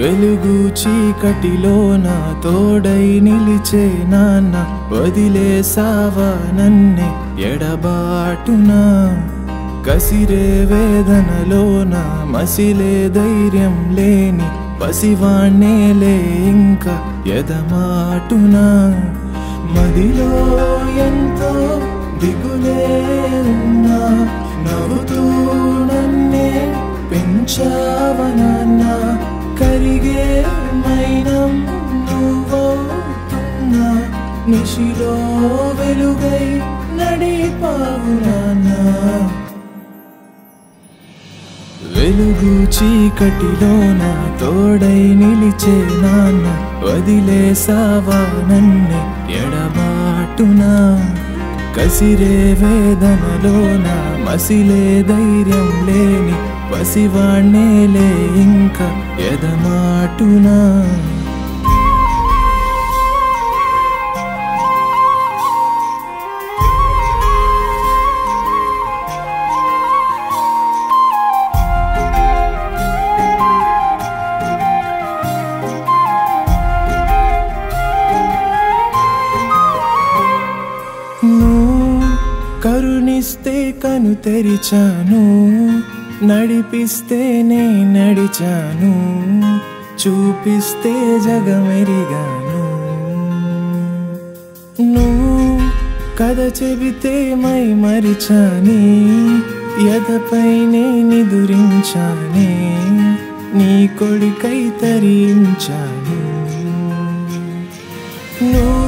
వెలుగు చీకటిలో నా తోడై నిలిచే నాన్న వదిలేసావా నన్నే ఎడబాటునా కసిరే వేదనలోన మసిలే ధైర్యం లేని పసివాణ్ణేలే ఇంకా ఎదమాటునా మదిలో ఎంతో దిగులే ఉన్నా నవ్వుతూ నన్నే పెంచావనన్నా కరిగే మైనం నువ్వవుతున్నా నిశిలో వెలుగై నడిపావు నాన్నా వెలుగు చీకటిలో నా తోడై నిలిచే నాన్న వదిలేసావా నన్నే ఎడబాటునా కసిరే వేదనలోన మసిలే ధైర్యం లేని పసివాణ్ణేలే ఇంకా ఎదమాటునా నువ్వు కరుణిస్తే కను తెరిచాను నడిపిస్తే నే నడిచాను చూపిస్తే జగమెరిగాను నువ్వు కథ చెబితే మై మరిచాని ఎదపైనే నిదురించానే నీ కొడుకై తరించాను నువ్వు